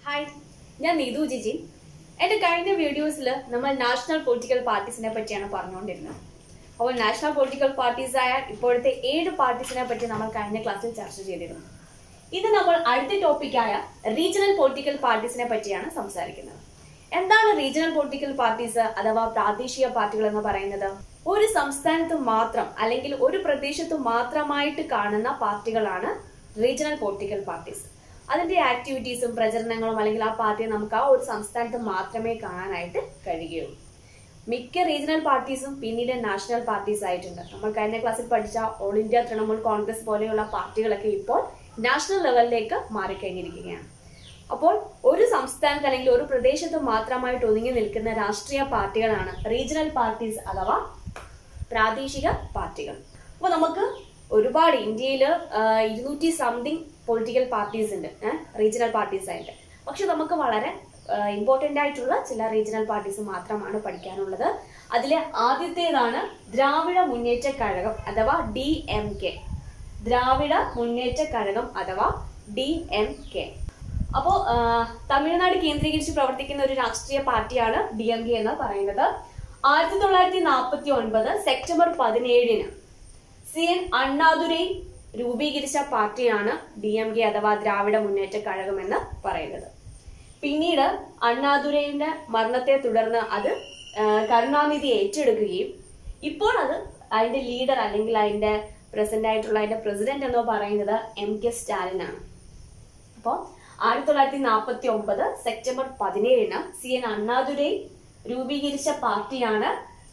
Hi ഞാൻ നീതു ജിജി എന്റെ കഴിഞ്ഞ വീഡിയോസിൽ നമ്മൾ നാഷണൽ പൊളിറ്റിക്കൽ പാർട്ടീസിനെ പറ്റിയാണ് പറഞ്ഞുകൊണ്ടിരുന്നത് അപ്പോൾ നാഷണൽ പൊളിറ്റിക്കൽ പാർട്ടീസ് ആയ ഇപ്പോഴത്തെ ഏഴ് പാർട്ടീസിനെ പറ്റി നമ്മൾ കഴിഞ്ഞ ക്ലാസ്സിൽ ചർച്ച ചെയ്തിരുന്നു ഇത് നമ്മൾ അടുത്ത ടോപ്പിക്കായ റീജിയണൽ പൊളിറ്റിക്കൽ പാർട്ടീസിനെ പറ്റിയാണ് സംസാരിക്കുന്നത് എന്താണ് റീജിയണൽ പൊളിറ്റിക്കൽ പാർട്ടീസ് അഥവാ പ്രാദേശിക പാർട്ടികൾ എന്ന് പറയുന്നത് ഒരു സംസ്ഥാനത്ത് മാത്രം അല്ലെങ്കിൽ ഒരു പ്രദേശത്ത് മാത്രമായിട്ട് കാണുന്ന പാർട്ടികളാണ് റീജിയണൽ പൊളിറ്റിക്കൽ പാർട്ടീസ് അതിന്റെ ആക്ടിവിറ്റീസും പ്രചരണങ്ങളും അല്ലെങ്കിൽ ആ പാർട്ടിയെ നമുക്ക് ആ ഒരു സംസ്ഥാനത്ത് മാത്രമേ കാണാനായിട്ട് കഴിയുകയുള്ളൂ മിക്ക റീജിയണൽ പാർട്ടീസും പിന്നീട് നാഷണൽ പാർട്ടീസ് ആയിട്ടുണ്ട് നമ്മൾ കഴിഞ്ഞ ക്ലാസ്സിൽ പഠിച്ച ഓൾ ഇന്ത്യ തൃണമൂൽ കോൺഗ്രസ് പോലെയുള്ള പാർട്ടികളൊക്കെ ഇപ്പോൾ നാഷണൽ ലെവലിലേക്ക് മാറിക്കഴിഞ്ഞിരിക്കുകയാണ് അപ്പോൾ ഒരു സംസ്ഥാനത്ത് അല്ലെങ്കിൽ ഒരു പ്രദേശത്ത് മാത്രമായിട്ട് ഒതുങ്ങി നിൽക്കുന്ന രാഷ്ട്രീയ പാർട്ടികളാണ് റീജിയണൽ പാർട്ടീസ് അഥവാ പ്രാദേശിക പാർട്ടികൾ അപ്പോൾ നമുക്ക് ഒരുപാട് ഇന്ത്യയിൽ ഇരുന്നൂറ്റി സംതിങ് പൊളിറ്റിക്കൽ പാർട്ടീസ് ഉണ്ട് റീജിയണൽ പാർട്ടീസ് ആയിട്ട് പക്ഷെ നമുക്ക് വളരെ ഇമ്പോർട്ടൻ്റ് ആയിട്ടുള്ള ചില റീജിയണൽ പാർട്ടീസ് മാത്രമാണ് പഠിക്കാനുള്ളത് അതിലെ ആദ്യത്തേതാണ് ദ്രാവിഡ മുന്നേറ്റ കഴകം അഥവാ ഡി എം കെ ദ്രാവിഡ മുന്നേറ്റ കഴകം അഥവാ ഡി എം കെ അപ്പോ തമിഴ്നാട് കേന്ദ്രീകരിച്ച് പ്രവർത്തിക്കുന്ന ഒരു രാഷ്ട്രീയ പാർട്ടിയാണ് ഡി എം കെ എന്ന് പറയുന്നത് ആയിരത്തി തൊള്ളായിരത്തി നാൽപ്പത്തി ഒൻപത് സെപ്റ്റംബർ പതിനേഴിന് സി എൻ അണ്ണാദുരൈ രൂപീകരിച്ച പാർട്ടിയാണ് ഡി എം കെ അഥവാ ദ്രാവിഡ മുന്നേറ്റ കഴകം എന്ന് പറയുന്നത് പിന്നീട് അണ്ണാദുരൈന്റെ മരണത്തെ തുടർന്ന് അത് ആ, കരുണാനിധി ഏറ്റെടുക്കുകയും ഇപ്പോൾ അത് അതിന്റെ ലീഡർ അല്ലെങ്കിൽ അതിന്റെ പ്രസന്റ് ആയിട്ടുള്ള അതിന്റെ പ്രസിഡന്റ് എന്ന് പറയുന്നത് എം കെ സ്റ്റാലിൻ ആണ് അപ്പോൾ ആയിരത്തി തൊള്ളായിരത്തി നാൽപ്പത്തി ഒമ്പത് സെപ്റ്റംബർ പതിനേഴിന് സി എൻ അണ്ണാദുരൈ രൂപീകരിച്ച പാർട്ടിയാണ്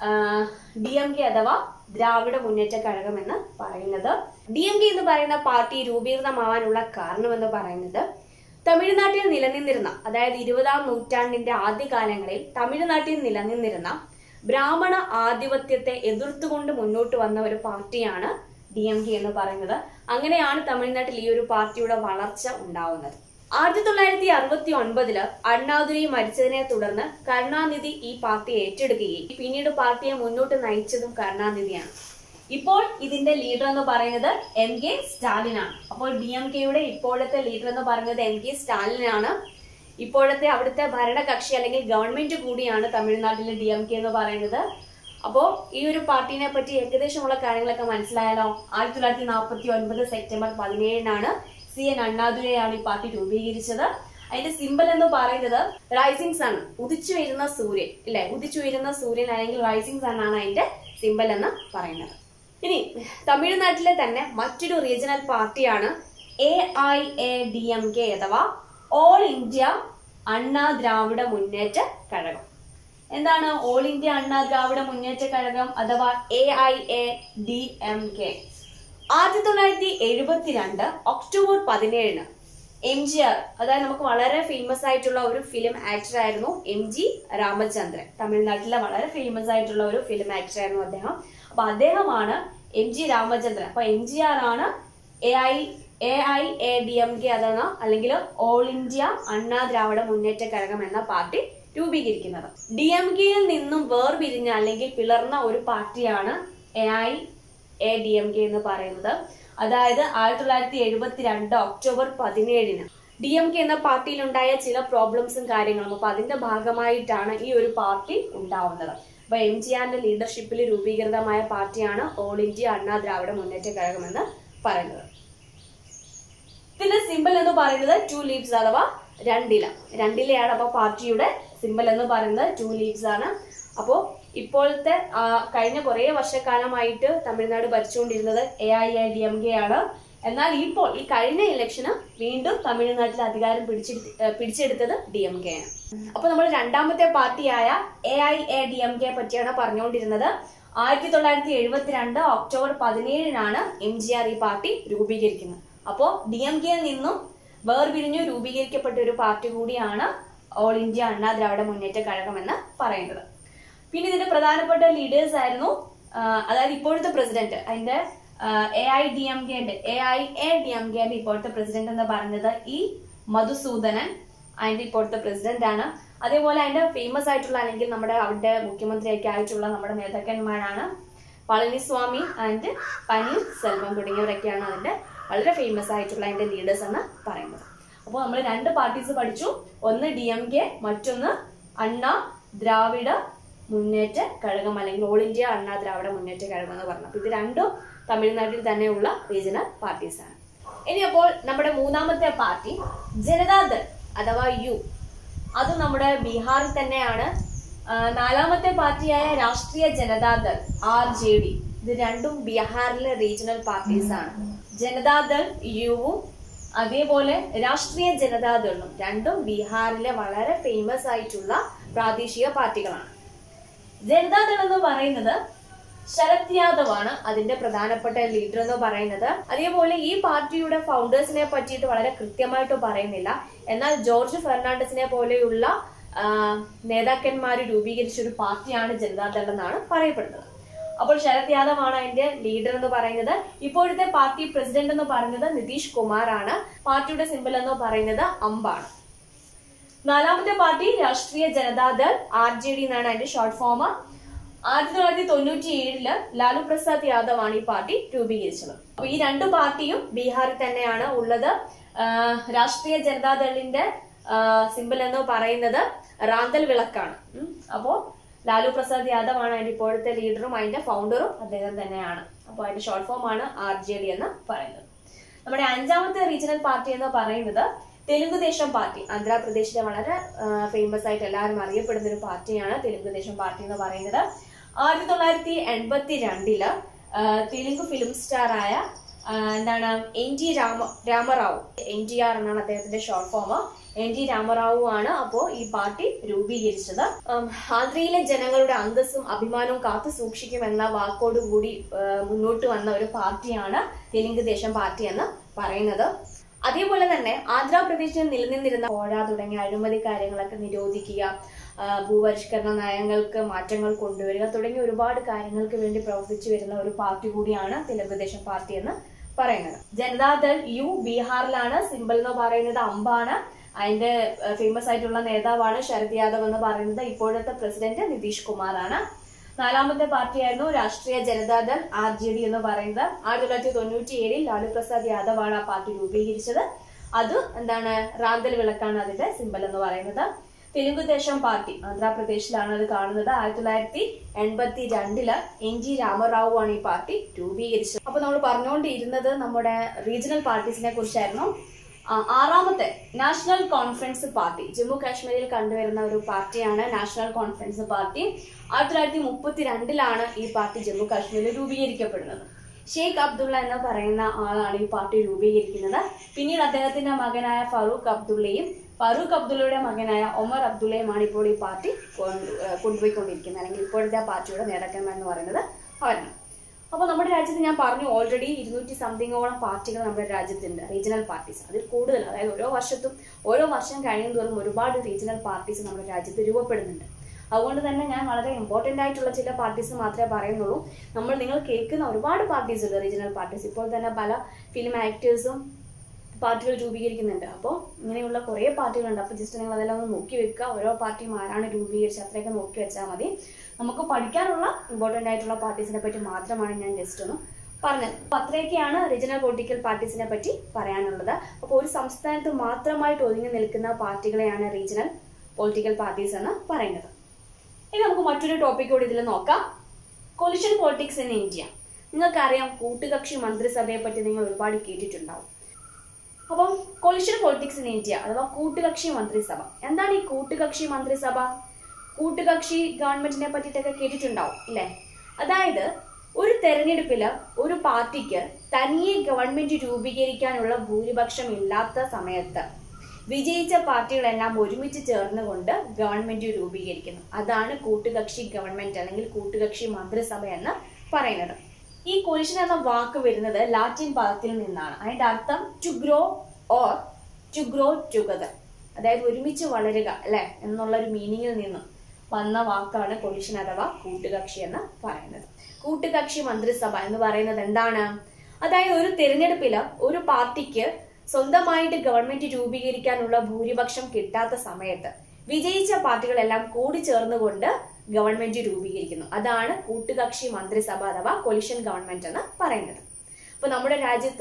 ഡി എം കെ അഥവാ ദ്രാവിഡ മുന്നേറ്റ കഴകം എന്ന് പറയുന്നത് ഡി എം കെ എന്ന് പറയുന്ന പാർട്ടി രൂപീകൃതമാവാനുള്ള കാരണം എന്ന് പറയുന്നത് തമിഴ്നാട്ടിൽ നിലനിന്നിരുന്ന അതായത് ഇരുപതാം നൂറ്റാണ്ടിന്റെ ആദ്യകാലങ്ങളിൽ തമിഴ്നാട്ടിൽ നിലനിന്നിരുന്ന ബ്രാഹ്മണ ആധിപത്യത്തെ എതിർത്തുകൊണ്ട് മുന്നോട്ട് വന്ന ഒരു പാർട്ടിയാണ് ഡി എം കെ എന്ന് പറയുന്നത് അങ്ങനെയാണ് തമിഴ്നാട്ടിൽ ഈ ഒരു പാർട്ടിയുടെ വളർച്ച ഉണ്ടാവുന്നത് ആയിരത്തി തൊള്ളായിരത്തി അറുപത്തി ഒൻപതില് അണ്ണാദുരൈ മരിച്ചതിനെ തുടർന്ന് കരുണാനിധി ഈ പാർട്ടി ഏറ്റെടുക്കുകയും പിന്നീട് പാർട്ടിയെ മുന്നോട്ട് നയിച്ചതും കരുണാനിധിയാണ് ഇപ്പോൾ ഇതിന്റെ ലീഡർ എന്ന് പറയുന്നത് എം കെ സ്റ്റാലിൻ ആണ് അപ്പോൾ ഡി എം കെയുടെ ഇപ്പോഴത്തെ ലീഡർ എന്ന് പറയുന്നത് എം കെ സ്റ്റാലിൻ ആണ് ഇപ്പോഴത്തെ അവിടുത്തെ ഭരണകക്ഷി അല്ലെങ്കിൽ ഗവൺമെന്റ് കൂടിയാണ് തമിഴ്നാട്ടിലെ ഡി എം കെ എന്ന് പറയുന്നത് അപ്പോ ഈ ഒരു പാർട്ടിനെ പറ്റി ഏകദേശമുള്ള കാര്യങ്ങളൊക്കെ മനസ്സിലായാലോ ആയിരത്തി തൊള്ളായിരത്തി നാൽപ്പത്തി ഒൻപത് സെപ്റ്റംബർ പതിനേഴിനാണ് സി എൻ അണ്ണാദുരയാണ് ഈ പാർട്ടി രൂപീകരിച്ചത് അതിന്റെ സിമ്പൽ എന്ന് പറയുന്നത് റൈസിംഗ് സൺ ഉദിച്ചു വരുന്ന സൂര്യൻ ഇല്ലേ ഉദിച്ചു വരുന്ന സൂര്യൻ അല്ലെങ്കിൽ റൈസിംഗ് സൺ ആണ് അതിന്റെ സിമ്പൽ എന്ന് പറയുന്നത് ഇനി തമിഴ്നാട്ടിലെ തന്നെ മറ്റൊരു റീജിയണൽ പാർട്ടിയാണ് A I A D M K അഥവാ ഓൾ ഇന്ത്യ അണ്ണാ ദ്രാവിഡ മുന്നേറ്റ കഴകം എന്താണ് ഓൾ ഇന്ത്യ അണ്ണാ ദ്രാവിഡ മുന്നേറ്റ കഴകം അഥവാ A I A D M K ആയിരത്തി തൊള്ളായിരത്തി എഴുപത്തിരണ്ട് ഒക്ടോബർ പതിനേഴിന് എം ജി ആർ അതായത് നമുക്ക് വളരെ ഫേമസ് ആയിട്ടുള്ള ഒരു ഫിലിം ആക്ടർ ആയിരുന്നു എം ജി രാമചന്ദ്രൻ തമിഴ്നാട്ടിലെ വളരെ ഫേമസ് ആയിട്ടുള്ള ഒരു ഫിലിം ആക്ടർ ആയിരുന്നു അദ്ദേഹം അപ്പൊ അദ്ദേഹമാണ് എം ജി രാമചന്ദ്രൻ അപ്പൊ എം ജി ആർ ആണ് A I A I A D M K അതെന്ന അല്ലെങ്കിൽ ഓൾ ഇന്ത്യ അണ്ണാ ദ്രാവിഡ മുന്നേറ്റ കഴകം എന്ന പാർട്ടി രൂപീകരിക്കുന്നത് ഡി എം കെയിൽ നിന്നും വേർപിരിഞ്ഞ അല്ലെങ്കിൽ പിളർന്ന ഒരു പാർട്ടിയാണ് A I A D M K എന്ന് പറയുന്നത് അതായത് ആയിരത്തി തൊള്ളായിരത്തി എഴുപത്തി രണ്ട് ഒക്ടോബർ പതിനേഴിന് ഡി എം കെ എന്ന പാർട്ടിയിൽ ഉണ്ടായ ചില പ്രോബ്ലംസും കാര്യങ്ങളും അപ്പൊ അതിന്റെ ഭാഗമായിട്ടാണ് ഈ ഒരു പാർട്ടി ഉണ്ടാവുന്നത് അപ്പൊ എം ജി ആറിന്റെ ലീഡർഷിപ്പിൽ രൂപീകൃതമായ പാർട്ടിയാണ് ഓൾ ഇന്ത്യ അണ്ണാ ദ്രാവിഡ മുന്നേറ്റ കഴകം എന്ന് പറയുന്നത് ഇതിന്റെ സിമ്പൽ എന്ന് പറയുന്നത് ടു ലീവ്സ് അഥവാ രണ്ടില രണ്ടിലയാണ് അപ്പൊ പാർട്ടിയുടെ സിമ്പൽ എന്ന് പറയുന്നത് ടു ലീവ്സ് ആണ് അപ്പോ ഇപ്പോഴത്തെ ആ, കഴിഞ്ഞ കുറേ വർഷക്കാലമായിട്ട് തമിഴ്നാട് ഭരിച്ചുകൊണ്ടിരുന്നത് A I A D M K ആണ് എന്നാൽ ഇപ്പോൾ ഈ കഴിഞ്ഞ ഇലക്ഷന് വീണ്ടും തമിഴ്നാട്ടിൽ അധികാരം പിടിച്ചെടുത്ത് ഏ, പിടിച്ചെടുത്തത് ഡി എം കെ ആണ് അപ്പൊ നമ്മൾ രണ്ടാമത്തെ പാർട്ടിയായ A I A D M K പറ്റിയാണ് പറഞ്ഞുകൊണ്ടിരുന്നത് ആയിരത്തി തൊള്ളായിരത്തി എഴുപത്തിരണ്ട് ഒക്ടോബർ പതിനേഴിനാണ് എം ജി ആർ ഈ പാർട്ടി രൂപീകരിക്കുന്നത് അപ്പോ ഡി എം കെയിൽ നിന്നും വേർപിരിഞ്ഞു രൂപീകരിക്കപ്പെട്ട ഒരു പാർട്ടി കൂടിയാണ് ഓൾ ഇന്ത്യ അണ്ണാ ദ്രാവിഡ മുന്നേറ്റ കഴകം എന്ന് പറയുന്നത് പിന്നെ ഇതിന്റെ പ്രധാനപ്പെട്ട ലീഡേഴ്സ് ആയിരുന്നു ആ, അതായത് ഇപ്പോഴത്തെ പ്രസിഡന്റ് അതിന്റെ എ ഐ ഡി എം കെന്റെ A I A D M കെന്റെ ഇപ്പോഴത്തെ പ്രസിഡന്റ് എന്ന് പറയുന്നത് ഇ മധുസൂദനൻ അതിന്റെ ഇപ്പോഴത്തെ പ്രസിഡന്റ് ആണ് അതേപോലെ അതിന്റെ ഫേമസ് ആയിട്ടുള്ള അല്ലെങ്കിൽ നമ്മുടെ അവിടെ മുഖ്യമന്ത്രിയൊക്കെ ആയിട്ടുള്ള നമ്മുടെ നേതാക്കന്മാരാണ് പളനിസ്വാമി ആൻഡ് പനീർ സെൽവം തുടങ്ങിയവരൊക്കെയാണ് അതിന്റെ വളരെ ഫേമസ് ആയിട്ടുള്ള അതിന്റെ ലീഡേഴ്സ് എന്ന് പറയുന്നത് അപ്പോൾ നമ്മൾ രണ്ട് പാർട്ടീസ് പഠിച്ചു ഒന്ന് ഡി എം കെ മറ്റൊന്ന് അണ്ണ ദ്രാവിഡ മുന്നേറ്റ കഴകം അല്ലെങ്കിൽ ഓൾ ഇന്ത്യ അണ്ണ ദ്രാവിഡ മുന്നേറ്റ കഴകം എന്ന് പറഞ്ഞു അപ്പോൾ ഇത് രണ്ടും തമിഴ്നാട്ടിൽ തന്നെയുള്ള റീജിയണൽ പാർട്ടീസ് ആണ് ഇനി അപ്പോൾ നമ്മുടെ മൂന്നാമത്തെ പാർട്ടി ജനതാദൾ അഥവാ യു അത് നമ്മുടെ ബീഹാറിൽ തന്നെയാണ് ആ, നാലാമത്തെ പാർട്ടിയായ രാഷ്ട്രീയ ജനതാദൾ ആർ ജെ ഡി ഇത് രണ്ടും ബീഹാറിലെ റീജിയണൽ പാർട്ടീസ് ആണ് ജനതാദൾ യുവും അതേപോലെ രാഷ്ട്രീയ ജനതാദളും രണ്ടും ബീഹാറിലെ വളരെ ഫേമസ് ആയിട്ടുള്ള പ്രാദേശിക പാർട്ടികളാണ് ജനതാദൾ എന്ന് പറയുന്നത് ശരത് യാദവ് ആണ് അതിന്റെ പ്രധാനപ്പെട്ട ലീഡർ എന്ന് പറയുന്നത് അതേപോലെ ഈ പാർട്ടിയുടെ ഫൗണ്ടേഴ്സിനെ പറ്റിയിട്ട് വളരെ കൃത്യമായിട്ട് പറയുന്നില്ല എന്നാൽ ജോർജ് ഫെർണാണ്ടസിനെ പോലെയുള്ള ആ, നേതാക്കന്മാര് രൂപീകരിച്ച ഒരു പാർട്ടിയാണ് ജനതാദൾ എന്നാണ് പറയപ്പെടുന്നത് അപ്പോൾ ശരത് യാദവ് ആണ് അതിന്റെ ലീഡർ എന്ന് പറയുന്നത് ഇപ്പോഴത്തെ പാർട്ടി പ്രസിഡന്റ് എന്ന് പറയുന്നത് നിതീഷ് കുമാർ ആണ് പാർട്ടിയുടെ സിമ്പിൾ എന്ന് പറയുന്നത് അമ്പാണ് നാലാമത്തെ പാർട്ടി രാഷ്ട്രീയ ജനതാദൾ ആർ ജെ ഡി എന്നാണ് അതിന്റെ ഷോർട്ട് ഫോം ആയിരത്തി തൊള്ളായിരത്തി തൊണ്ണൂറ്റി ഏഴില് ലാലു പ്രസാദ് യാദവ് ആണ് ഈ പാർട്ടി രൂപീകരിച്ചത് അപ്പൊ ഈ രണ്ട് പാർട്ടിയും ബീഹാറിൽ തന്നെയാണ് ഉള്ളത് ആ, രാഷ്ട്രീയ ജനതാദളിന്റെ സിമ്പിൾ എന്ന് പറയുന്നത് റാന്തൽ വിളക്കാണ് ഉം. അപ്പോ ലാലു പ്രസാദ് യാദവ് ആണ് അതിന്റെ ഇപ്പോഴത്തെ ലീഡറും അതിന്റെ ഫൗണ്ടറും അദ്ദേഹം തന്നെയാണ് അപ്പോൾ അതിന്റെ ഷോർട്ട് ഫോം ആണ് ആർ ജെ ഡി എന്ന് പറയുന്നത് നമ്മുടെ അഞ്ചാമത്തെ റീജിയണൽ പാർട്ടി എന്ന് പറയുന്നത് തെലുങ്കുദേശം പാർട്ടി ആന്ധ്രാപ്രദേശിലെ വളരെ ഫേമസ് ആയിട്ട് എല്ലാവരും അറിയപ്പെടുന്ന ഒരു പാർട്ടിയാണ് തെലുങ്കുദേശം പാർട്ടി എന്ന് പറയുന്നത് ആയിരത്തി തൊള്ളായിരത്തി എൺപത്തി രണ്ടില് തെലുങ്ക് ഫിലിം സ്റ്റാർ ആയ ആ, എന്താണ് N T Rama Rama Rao N T R എന്നാണ് അദ്ദേഹത്തിന്റെ short form N T Rama Rao ആണ് അപ്പോ ഈ പാർട്ടി രൂപീകരിച്ചത് ഉം, ആന്ധ്രയിലെ ജനങ്ങളുടെ അന്തസ്സും അഭിമാനവും കാത്തു സൂക്ഷിക്കുമെന്ന വാക്കോടുകൂടി ആ, മുന്നോട്ട് വന്ന ഒരു പാർട്ടിയാണ് തെലുങ്ക് ദേശം പാർട്ടി എന്ന് പറയുന്നത് അതേപോലെ തന്നെ ആന്ധ്രാപ്രദേശിൽ നിലനിന്നിരുന്ന കോഴ തുടങ്ങിയ അഴിമതി കാര്യങ്ങളൊക്കെ നിരോധിക്കുക ആ, ഭൂപരിഷ്കരണ നയങ്ങൾക്ക് മാറ്റങ്ങൾ കൊണ്ടുവരിക തുടങ്ങിയ ഒരുപാട് കാര്യങ്ങൾക്ക് വേണ്ടി പ്രവർത്തിച്ചു വരുന്ന ഒരു പാർട്ടി കൂടിയാണ് തെലുങ്കുദേശം പാർട്ടി എന്ന് പറയുന്നത് ജനതാദൾ യു ബീഹാറിലാണ് സിമ്പിൾ എന്ന് പറയുന്നത് അമ്പാണ് അതിന്റെ ഫേമസ് ആയിട്ടുള്ള നേതാവാണ് ശരത് യാദവ് എന്ന് പറയുന്നത് ഇപ്പോഴത്തെ പ്രസിഡന്റ് നിതീഷ് കുമാറാണ് നാലാമത്തെ പാർട്ടിയായിരുന്നു രാഷ്ട്രീയ ജനതാദൾ ആർ ജെ ഡി എന്ന് പറയുന്നത് ആയിരത്തി തൊള്ളായിരത്തി തൊണ്ണൂറ്റി ഏഴിൽ ലാലു പ്രസാദ് യാദവ് ആണ് ആ പാർട്ടി രൂപീകരിച്ചത് അത് എന്താണ് റാന്തൽ വിളക്കാണ് അതിന്റെ സിമ്പൽ എന്ന് പറയുന്നത് തെലുങ്കുദേശം പാർട്ടി ആന്ധ്രാപ്രദേശിലാണ് അത് കാണുന്നത് ആയിരത്തി തൊള്ളായിരത്തി എൺപത്തി രണ്ടില് എൻ ജി രാമറാവു ആണ് ഈ പാർട്ടി രൂപീകരിച്ചത് അപ്പൊ നമ്മൾ പറഞ്ഞുകൊണ്ടിരുന്നത് നമ്മുടെ റീജിയണൽ പാർട്ടീസിനെ കുറിച്ചായിരുന്നു ആ, ആറാമത്തെ നാഷണൽ കോൺഫറൻസ് പാർട്ടി ജമ്മു കാശ്മീരിൽ കണ്ടുവരുന്ന ഒരു പാർട്ടിയാണ് നാഷണൽ കോൺഫറൻസ് പാർട്ടി ആയിരത്തി തൊള്ളായിരത്തി മുപ്പത്തി രണ്ടിലാണ് ഈ പാർട്ടി ജമ്മു കാശ്മീരിൽ രൂപീകരിക്കപ്പെടുന്നത് ഷെയ്ഖ് അബ്ദുള്ള എന്ന് പറയുന്ന ആളാണ് ഈ പാർട്ടി രൂപീകരിക്കുന്നത് പിന്നീട് അദ്ദേഹത്തിന്റെ മകനായ ഫറൂഖ് അബ്ദുള്ളയും ഫറൂഖ് അബ്ദുള്ളയുടെ മകനായ ഒമർ അബ്ദുള്ളയുമാണ് ഇപ്പോൾ ഈ പാർട്ടി കൊണ്ട്- ഏഹ് കൊണ്ടുപോയിക്കൊണ്ടിരിക്കുന്നത് അല്ലെങ്കിൽ ഇപ്പോഴത്തെ ആ പാർട്ടിയുടെ നേതാക്കന്മാർ എന്ന് പറയുന്നത് അവരാണ് അപ്പോൾ നമ്മുടെ രാജ്യത്ത് ഞാൻ പറഞ്ഞു ഓൾറെഡി ഇരുന്നൂറ്റി സംതിങ്ങോളം പാർട്ടികൾ നമ്മുടെ രാജ്യത്തുണ്ട് റീജിയണൽ പാർട്ടീസ് അതിൽ കൂടുതൽ അതായത് ഓരോ വർഷത്തും ഓരോ വർഷം കഴിയും തോറും ഒരുപാട് റീജിയണൽ പാർട്ടീസ് നമ്മുടെ രാജ്യത്ത് രൂപപ്പെടുന്നുണ്ട് അതുകൊണ്ട് തന്നെ ഞാൻ വളരെ ഇമ്പോർട്ടൻ്റ് ആയിട്ടുള്ള ചില പാർട്ടീസ് മാത്രമേ പറയുന്നുള്ളൂ നമ്മൾ നിങ്ങൾ കേൾക്കുന്ന ഒരുപാട് പാർട്ടീസ് ഉണ്ട് റീജിയണൽ പാർട്ടീസ് ഇപ്പോൾ തന്നെ പല ഫിലിം ആക്ടേഴ്സും പാർട്ടികൾ രൂപീകരിക്കുന്നുണ്ട് അപ്പോൾ ഇങ്ങനെയുള്ള കുറേ പാർട്ടികളുണ്ട് അപ്പോൾ ജസ്റ്റ് നിങ്ങൾ അതെല്ലാം ഒന്ന് നോക്കി വെക്കുക ഓരോ പാർട്ടിയും ആരാണ് രൂപീകരിച്ചത് അത്രയൊക്കെ നോക്കി വെച്ചാൽ മതി നമുക്ക് പഠിക്കാനുള്ള ഇമ്പോർട്ടൻ്റ് ആയിട്ടുള്ള പാർട്ടീസിനെ പറ്റി മാത്രമാണ് ഞാൻ ജസ്റ്റ് ഒന്ന് പറഞ്ഞത് അപ്പോൾ അത്രയൊക്കെയാണ് റീജിയണൽ പൊളിറ്റിക്കൽ പാർട്ടീസിനെ പറ്റി പറയാനുള്ളത് അപ്പോൾ ഒരു സംസ്ഥാനത്ത് മാത്രമായിട്ട് ഒതുങ്ങി നിൽക്കുന്ന പാർട്ടികളെയാണ് റീജിയണൽ പൊളിറ്റിക്കൽ പാർട്ടീസ് എന്ന് പറയുന്നത് ഇനി നമുക്ക് മറ്റൊരു ടോപ്പിക് കൂടി ഇതിൽ നോക്കാം കൊലിഷൻ പൊളിറ്റിക്സ് ഇൻ ഇന്ത്യ നിങ്ങൾക്കറിയാം കൂട്ടുകക്ഷി മന്ത്രിസഭയെ പറ്റി നിങ്ങൾ ഒരുപാട് കേട്ടിട്ടുണ്ടാവും അപ്പം കൊലിഷൻ പൊളിറ്റിക്സ് ഇൻ ഇന്ത്യ അഥവാ കൂട്ടുകക്ഷി മന്ത്രിസഭ എന്താണ് ഈ കൂട്ടുകക്ഷി മന്ത്രിസഭ കൂട്ടുകക്ഷി ഗവൺമെന്റിനെ പറ്റിയിട്ടൊക്കെ കേട്ടിട്ടുണ്ടാവും ഇല്ലേ അതായത് ഒരു തെരഞ്ഞെടുപ്പില് ഒരു പാർട്ടിക്ക് തനിയെ ഗവൺമെന്റ് രൂപീകരിക്കാനുള്ള ഭൂരിപക്ഷം ഇല്ലാത്ത സമയത്ത് വിജയിച്ച പാർട്ടികളെല്ലാം ഒരുമിച്ച് ചേർന്നുകൊണ്ട് ഗവൺമെന്റ് രൂപീകരിക്കുന്നു അതാണ് കൂട്ടുകക്ഷി ഗവൺമെന്റ് അല്ലെങ്കിൽ കൂട്ടുകക്ഷി മന്ത്രിസഭ എന്ന് പറയുന്നത് ഈ കൊലിഷൻ എന്ന വാക്ക് വരുന്നത് ലാറ്റിൻ പദത്തിൽ നിന്നാണ് അതിന്റെ അർത്ഥം to grow or to grow together അതായത് ഒരുമിച്ച് വളരുക അല്ലെ എന്നുള്ള ഒരു മീനിങ്ങിൽ നിന്നും വന്ന വാക്കാണ് കൊലിഷൻ അഥവാ കൂട്ടുകക്ഷി എന്ന് പറയുന്നത് കൂട്ടുകക്ഷി മന്ത്രിസഭ എന്ന് പറയുന്നത് എന്താണ് അതായത് ഒരു തിരഞ്ഞെടുപ്പില് ഒരു പാർട്ടിക്ക് സ്വന്തമായിട്ട് ഗവൺമെന്റ് രൂപീകരിക്കാനുള്ള ഭൂരിപക്ഷം കിട്ടാത്ത സമയത്ത് വിജയിച്ച പാർട്ടികളെല്ലാം കൂടി ചേർന്നുകൊണ്ട് ഗവൺമെന്റ് രൂപീകരിക്കുന്നു അതാണ് കൂട്ടുകക്ഷി മന്ത്രിസഭ അഥവാ കൊലിഷൻ ഗവൺമെന്റ് എന്ന് പറയുന്നത് അപ്പൊ നമ്മുടെ രാജ്യത്ത്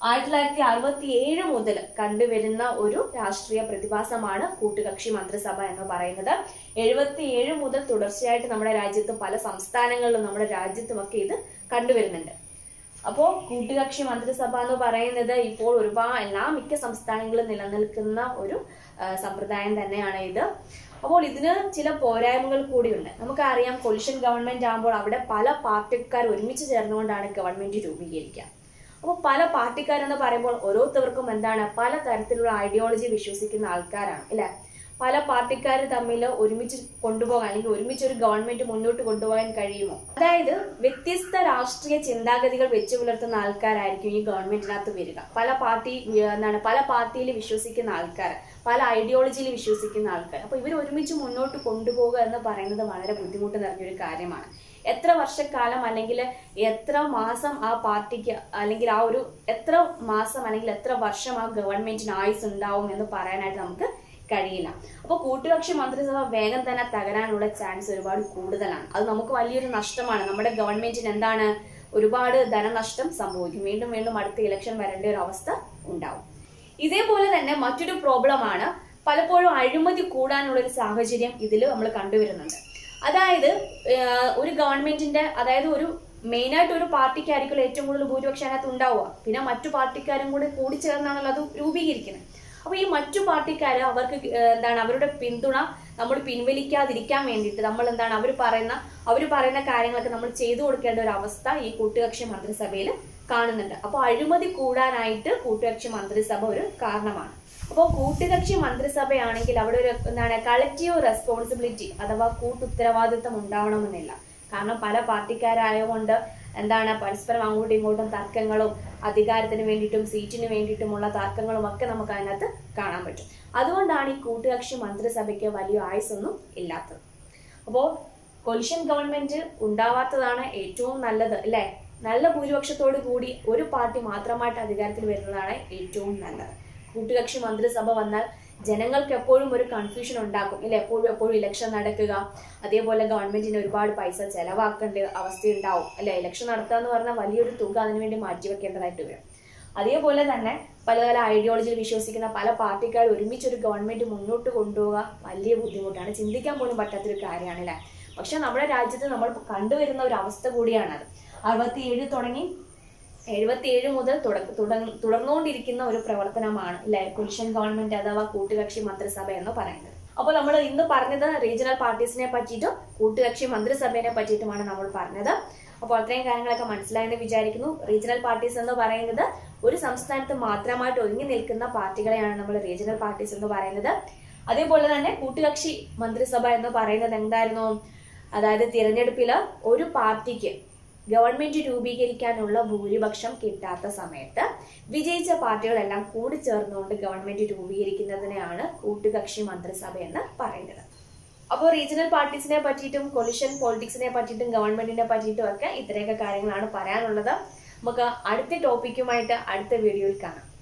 ആയിരത്തി തൊള്ളായിരത്തി അറുപത്തി ഏഴ് മുതൽ കണ്ടുവരുന്ന ഒരു രാഷ്ട്രീയ പ്രതിഭാസമാണ് കൂട്ടുകക്ഷി മന്ത്രിസഭ എന്ന് പറയുന്നത് എഴുപത്തി ഏഴ് മുതൽ തുടർച്ചയായിട്ട് നമ്മുടെ രാജ്യത്തും പല സംസ്ഥാനങ്ങളിലും നമ്മുടെ രാജ്യത്തുമൊക്കെ ഇത് കണ്ടുവരുന്നുണ്ട് അപ്പോ കൂട്ടുകക്ഷി മന്ത്രിസഭ എന്ന് പറയുന്നത് ഇപ്പോൾ ഒരുപാട് എല്ലാ മിക്ക സംസ്ഥാനങ്ങളിലും നിലനിൽക്കുന്ന ഒരു ആ, സമ്പ്രദായം തന്നെയാണ് ഇത് അപ്പോൾ ഇതിന് ചില പോരായ്മകൾ കൂടിയുണ്ട് നമുക്കറിയാം കൊലിഷൻ ഗവൺമെന്റ് ആകുമ്പോൾ അവിടെ പല പാർട്ടിക്കാർ ഒരുമിച്ച് ചേർന്നുകൊണ്ടാണ് ഗവൺമെന്റ് രൂപീകരിക്കുക അപ്പോൾ പല പാർട്ടിക്കാരെന്ന് പറയുമ്പോൾ ഓരോരുത്തർക്കും എന്താണ് പല തരത്തിലുള്ള ഐഡിയോളജി വിശ്വസിക്കുന്ന ആൾക്കാരാണ് അല്ലെ പല പാർട്ടിക്കാർ തമ്മിൽ ഒരുമിച്ച് കൊണ്ടുപോകാൻ അല്ലെങ്കിൽ ഒരുമിച്ച് ഒരു ഗവൺമെന്റ് മുന്നോട്ട് കൊണ്ടുപോകാൻ കഴിയുമോ അതായത് വ്യത്യസ്ത രാഷ്ട്രീയ ചിന്താഗതികൾ വെച്ചു പുലർത്തുന്ന ആൾക്കാരായിരിക്കും ഈ ഗവൺമെന്റിനകത്ത് വരിക പല പാർട്ടി ഏർ, എന്താണ് പല പാർട്ടിയിൽ വിശ്വസിക്കുന്ന ആൾക്കാർ പല ഐഡിയോളജിയിൽ വിശ്വസിക്കുന്ന ആൾക്കാർ അപ്പൊ ഇവർ ഒരുമിച്ച് മുന്നോട്ട് കൊണ്ടുപോകുക എന്ന് പറയുന്നത് വളരെ ബുദ്ധിമുട്ട് നിറഞ്ഞൊരു കാര്യമാണ് എത്ര വർഷക്കാലം അല്ലെങ്കിൽ എത്ര മാസം ആ പാർട്ടിക്ക് അല്ലെങ്കിൽ ആ ഒരു എത്ര മാസം അല്ലെങ്കിൽ എത്ര വർഷം ആ ഗവൺമെന്റിന് ആയുസ് ഉണ്ടാവും എന്ന് പറയാനായിട്ട് നമുക്ക് കഴിയില്ല അപ്പോൾ കൂട്ടുകക്ഷി മന്ത്രിസഭ വേഗം തന്നെ തകരാനുള്ള ചാൻസ് ഒരുപാട് കൂടുതലാണ് അത് നമുക്ക് വലിയൊരു നഷ്ടമാണ് നമ്മുടെ ഗവൺമെന്റിന് എന്താണ് ഒരുപാട് ധനനഷ്ടം സംഭവിക്കും വീണ്ടും വീണ്ടും അടുത്ത ഇലക്ഷൻ വരേണ്ട ഒരു അവസ്ഥ ഉണ്ടാവും ഇതേപോലെ തന്നെ മറ്റൊരു പ്രോബ്ലമാണ് പലപ്പോഴും അഴിമതി കൂടാനുള്ള ഒരു സാഹചര്യം ഇതിൽ നമ്മൾ കണ്ടുവരുന്നുണ്ട് അതായത് ഏഹ്, ഒരു ഗവൺമെന്റിന്റെ അതായത് ഒരു മെയിനായിട്ട് ഒരു പാർട്ടിക്കായിരിക്കും ഏറ്റവും കൂടുതൽ ഭൂരിപക്ഷം അതിനകത്ത് ഉണ്ടാവുക പിന്നെ മറ്റു പാർട്ടിക്കാരും കൂടി കൂടി ചേർന്നാണല്ലോ അത് രൂപീകരിക്കുന്നത് അപ്പൊ ഈ മറ്റു പാർട്ടിക്കാര് അവർക്ക് ഏഹ്, എന്താണ് അവരുടെ പിന്തുണ നമ്മൾ പിൻവലിക്കാതിരിക്കാൻ വേണ്ടിയിട്ട് നമ്മൾ എന്താണ് അവർ പറയുന്ന അവർ പറയുന്ന കാര്യങ്ങളൊക്കെ നമ്മൾ ചെയ്തു കൊടുക്കേണ്ട ഒരു അവസ്ഥ ഈ കൂട്ടുകക്ഷി മന്ത്രിസഭയിൽ കാണുന്നുണ്ട് അപ്പോൾ അഴിമതി കൂടാനായിട്ട് കൂട്ടുകക്ഷി മന്ത്രിസഭ ഒരു കാരണമാണ് അപ്പോൾ കൂട്ടുകക്ഷി മന്ത്രിസഭയാണെങ്കിൽ അവിടെ ഒരു എന്താണ് കളക്റ്റീവ് റെസ്പോൺസിബിലിറ്റി അഥവാ കൂട്ടുത്തരവാദിത്വം ഉണ്ടാവണമെന്നില്ല കാരണം പല പാർട്ടിക്കാരായതുകൊണ്ട് എന്താണ് പരസ്പരം അങ്ങോട്ടും ഇങ്ങോട്ടും തർക്കങ്ങളും അധികാരത്തിന് വേണ്ടിയിട്ടും സീറ്റിന് വേണ്ടിയിട്ടുമുള്ള തർക്കങ്ങളും ഒക്കെ നമുക്ക് അതിനകത്ത് കാണാൻ പറ്റും അതുകൊണ്ടാണ് ഈ കൂട്ടുകക്ഷി മന്ത്രിസഭയ്ക്ക് വലിയ ആയുസൊന്നും ഇല്ലാത്തത് അപ്പോൾ കൊലിഷൻ ഗവൺമെന്റ് ഉണ്ടാവാത്തതാണ് ഏറ്റവും നല്ലത് അല്ലേ നല്ല ഭൂരിപക്ഷത്തോടു കൂടി ഒരു പാർട്ടി മാത്രമായിട്ട് അധികാരത്തിൽ വരുന്നതാണ് ഏറ്റവും നല്ലത് കൂട്ടുകക്ഷി മന്ത്രിസഭ വന്നാൽ ജനങ്ങൾക്ക് എപ്പോഴും ഒരു കൺഫ്യൂഷൻ ഉണ്ടാക്കും ഇല്ല എപ്പോഴും എപ്പോഴും ഇലക്ഷൻ നടക്കുക അതേപോലെ ഗവൺമെന്റിന് ഒരുപാട് പൈസ ചെലവാക്കേണ്ട അവസ്ഥയുണ്ടാവും അല്ലെ ഇലക്ഷൻ നടത്തുക എന്ന് പറഞ്ഞാൽ വലിയൊരു തുക അതിനുവേണ്ടി മാറ്റിവെക്കേണ്ടതായിട്ട് വരും അതേപോലെ തന്നെ പല പല ഐഡിയോളജിയിൽ വിശ്വസിക്കുന്ന പല പാർട്ടിക്കാർ ഒരുമിച്ച് ഒരു ഗവൺമെന്റ് മുന്നോട്ട് കൊണ്ടുപോകുക വലിയ ബുദ്ധിമുട്ടാണ് ചിന്തിക്കാൻ പോലും പറ്റാത്തൊരു കാര്യമാണ് അല്ലേ പക്ഷെ നമ്മുടെ രാജ്യത്ത് നമ്മൾ കണ്ടുവരുന്ന ഒരു അവസ്ഥ കൂടിയാണത് അറുപത്തിയേഴ് തുടങ്ങി എഴുപത്തിയേഴ് മുതൽ തുട- തുട- തുടർന്നുകൊണ്ടിരിക്കുന്ന ഒരു പ്രവർത്തനമാണ് അല്ലെ കുൽഷൻ ഗവൺമെന്റ് അഥവാ കൂട്ടുകക്ഷി മന്ത്രിസഭ എന്ന് പറയുന്നത് അപ്പോൾ നമ്മൾ ഇന്ന് പറഞ്ഞത് റീജിയണൽ പാർട്ടീസിനെ പറ്റിയിട്ടും കൂട്ടുകക്ഷി മന്ത്രിസഭയെ പറ്റിയിട്ടുമാണ് നമ്മൾ പറഞ്ഞത് അപ്പോൾ അത്രയും കാര്യങ്ങളൊക്കെ മനസ്സിലായെന്ന് വിചാരിക്കുന്നു റീജിയണൽ പാർട്ടീസ് എന്ന് പറയുന്നത് ഒരു സംസ്ഥാനത്ത് മാത്രമായിട്ട് ഒതുങ്ങി നിൽക്കുന്ന പാർട്ടികളെയാണ് നമ്മൾ റീജിയണൽ പാർട്ടീസ് എന്ന് പറയുന്നത് അതേപോലെ തന്നെ കൂട്ടുകക്ഷി മന്ത്രിസഭ എന്ന് പറയുന്നത് എന്തായിരുന്നു അതായത് തിരഞ്ഞെടുപ്പില് ഒരു പാർട്ടിക്ക് ഗവൺമെന്റ് രൂപീകരിക്കാനുള്ള ഭൂരിപക്ഷം കിട്ടാത്ത സമയത്ത് വിജയിച്ച പാർട്ടികളെല്ലാം കൂടി ചേർന്നുകൊണ്ട് ഗവൺമെന്റ് രൂപീകരിക്കുന്നതിനെയാണ് കൂട്ടുകക്ഷി മന്ത്രിസഭ എന്ന് പറയുന്നത് അപ്പോൾ റീജിയണൽ പാർട്ടീസിനെ പറ്റിയിട്ടും കൊലിഷൻ പൊളിറ്റിക്സിനെ പറ്റിയിട്ടും ഗവൺമെന്റിനെ പറ്റിയിട്ടും ഒക്കെ ഇത്രയൊക്കെ കാര്യങ്ങളാണ് പറയാനുള്ളത് നമുക്ക് അടുത്ത ടോപ്പിക്കുമായിട്ട് അടുത്ത വീഡിയോയിൽ കാണാം